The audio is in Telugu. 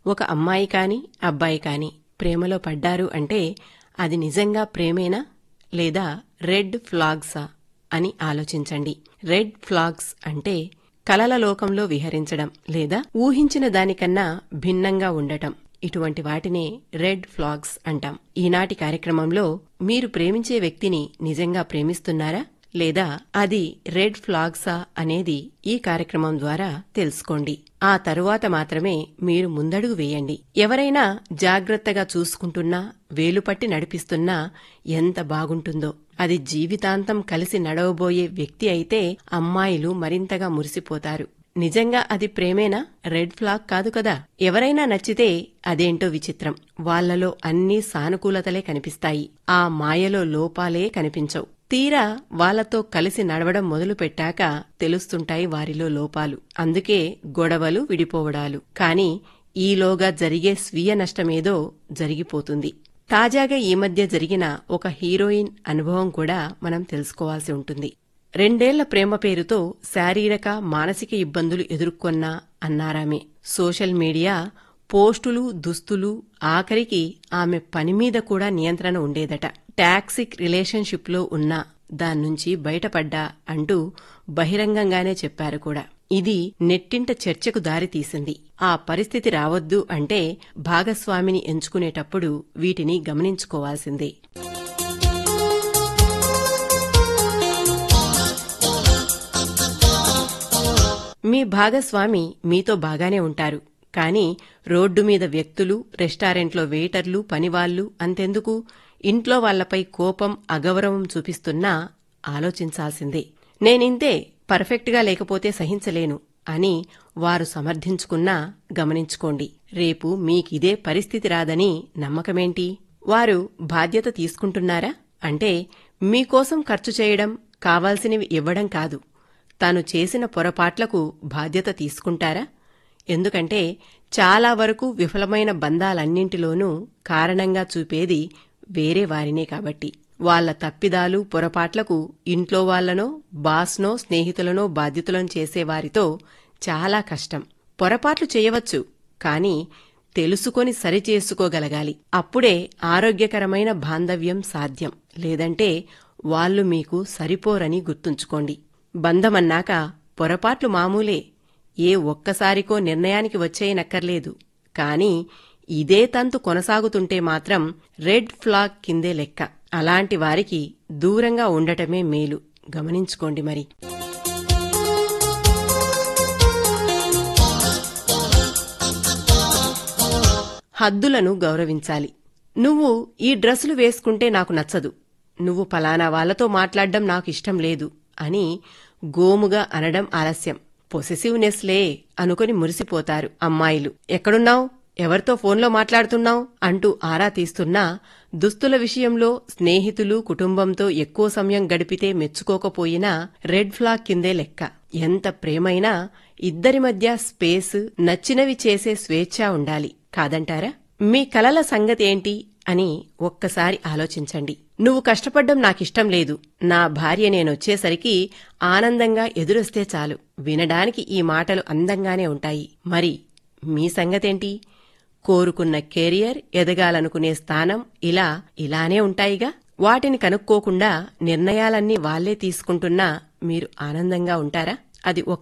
ఒక అమ్మాయి కాని అబ్బాయి కాని ప్రేమలో పడ్డారు అంటే అది నిజంగా ప్రేమేనా లేదా రెడ్ ఫ్లాగ్సా అని ఆలోచించండి రెడ్ ఫ్లాగ్స్ అంటే కలల లోకంలో విహరించడం లేదా ఊహించిన దానికన్నా భిన్నంగా ఉండటం ఇటువంటి వాటినే రెడ్ ఫ్లాగ్స్ అంటాం ఈనాటి కార్యక్రమంలో మీరు ప్రేమించే వ్యక్తిని నిజంగా ప్రేమిస్తున్నారా లేదా అది రెడ్ ఫ్లాగ్సా అనేది ఈ కార్యక్రమం ద్వారా తెలుసుకోండి ఆ తరువాత మాత్రమే మీరు ముందడుగు వేయండి ఎవరైనా జాగ్రత్తగా చూసుకుంటున్నా వేలుపట్టి నడిపిస్తున్నా ఎంత బాగుంటుందో అది జీవితాంతం కలిసి నడవబోయే వ్యక్తి అయితే అమ్మాయిలు మరింతగా మురిసిపోతారు నిజంగా అది ప్రేమేనా రెడ్ ఫ్లాగ్ కాదు కదా ఎవరైనా నచ్చితే అదేంటో విచిత్రం వాళ్లలో అన్నీ సానుకూలతలే కనిపిస్తాయి ఆ మాయలో లోపాలే కనిపించవు తీరా వాళ్లతో కలిసి నడవడం మొదలుపెట్టాక తెలుస్తుంటాయి వారిలో లోపాలు అందుకే గొడవలు విడిపోవడాలు కాని ఈలోగా జరిగే స్వీయ నష్టమేదో జరిగిపోతుంది తాజాగా ఈ మధ్య జరిగిన ఒక హీరోయిన్ అనుభవం కూడా మనం తెలుసుకోవాల్సి ఉంటుంది రెండేళ్ల ప్రేమ పేరుతో శారీరక మానసిక ఇబ్బందులు ఎదుర్కొన్నా అన్నారామె సోషల్ మీడియా పోస్టులు దుస్తులు ఆఖరికి ఆమె పని మీద కూడా నియంత్రణ ఉండేదట టాక్సిక్ రిలేషన్షిప్లో ఉన్నా దాన్నుంచి బయటపడ్డా అంటూ బహిరంగంగానే చెప్పారు కూడా ఇది నెట్టింట చర్చకు దారితీసింది ఆ పరిస్థితి రావద్దు అంటే భాగస్వామిని ఎంచుకునేటప్పుడు వీటిని గమనించుకోవాల్సిందే మీ భాగస్వామి మీతో బాగానే ఉంటారు కాని రోడ్డు మీద వ్యక్తులు రెస్టారెంట్లో వెయిటర్లు పనివాళ్లు అంతెందుకు ఇంట్లో వాళ్లపై కోపం అగౌరవం చూపిస్తున్నా ఆలోచించాల్సిందే నేనింతే పర్ఫెక్ట్గా లేకపోతే సహించలేను అని వారు సమర్థించుకున్నా గమనించుకోండి రేపు మీకిదే పరిస్థితి రాదని నమ్మకమేంటి వారు బాధ్యత తీసుకుంటున్నారా అంటే మీకోసం ఖర్చు చేయడం కావాల్సినవి ఇవ్వడం కాదు తాను చేసిన పొరపాట్లకు బాధ్యత తీసుకుంటారా ఎందుకంటే చాలా వరకు విఫలమైన బంధాలన్నింటిలోనూ కారణంగా చూపేది వేరే వారినే కాబట్టి వాళ్ల తప్పిదాలు పొరపాట్లకు ఇంట్లో వాళ్లనో బాస్నో స్నేహితులనో బాధ్యతలను చేసేవారితో చాలా కష్టం పొరపాట్లు చేయవచ్చు కాని తెలుసుకొని సరిచేసుకోగలగాలి అప్పుడే ఆరోగ్యకరమైన బాంధవ్యం సాధ్యం లేదంటే వాళ్లు మీకు సరిపోరని గుర్తుంచుకోండి బంధమన్నాక పొరపాట్లు మామూలే ఏ ఒక్కసారికో నిర్ణయానికి వచ్చేయనక్కర్లేదు కాని ఇదే తంతు కొనసాగుతుంటే మాత్రం రెడ్ ఫ్లాగ్ కిందే లెక్క అలాంటి వారికి దూరంగా ఉండటమే మేలు గమనించుకోండి మరి హద్దులను గౌరవించాలి నువ్వు ఈ డ్రెస్సులు వేసుకుంటే నాకు నచ్చదు నువ్వు ఫలానా వాళ్లతో మాట్లాడడం నాకు ఇష్టం లేదు అని గోముగా అనడం ఆలస్యం పొసెసివ్నెస్లే అనుకుని మురిసిపోతారు అమ్మాయిలు ఎక్కడున్నావు ఎవరితో ఫోన్లో మాట్లాడుతున్నావు అంటూ ఆరా తీస్తున్నా దుస్తుల విషయంలో స్నేహితులు కుటుంబంతో ఎక్కువ సమయం గడిపితే మెచ్చుకోకపోయినా రెడ్ ఫ్లాగ్ కిందే లెక్క ఎంత ప్రేమైనా ఇద్దరి మధ్య స్పేస్ నచ్చినవి చేసే స్వేచ్ఛ ఉండాలి కాదంటారా మీ కలల సంగతి ఏంటి అని ఒక్కసారి ఆలోచించండి నువ్వు కష్టపడ్డం నాకిష్టం లేదు నా భార్య నేనొచ్చేసరికి ఆనందంగా ఎదురొస్తే చాలు వినడానికి ఈ మాటలు అందంగానే ఉంటాయి మరి మీ సంగతేంటి కోరుకున్న కెరియర్ ఎదగాలనుకునే స్థానం ఇలా ఇలానే ఉంటాయిగా వాటిని కనుక్కోకుండా నిర్ణయాలన్నీ వాళ్లే తీసుకుంటున్నా మీరు ఆనందంగా ఉంటారా అది ఒక్క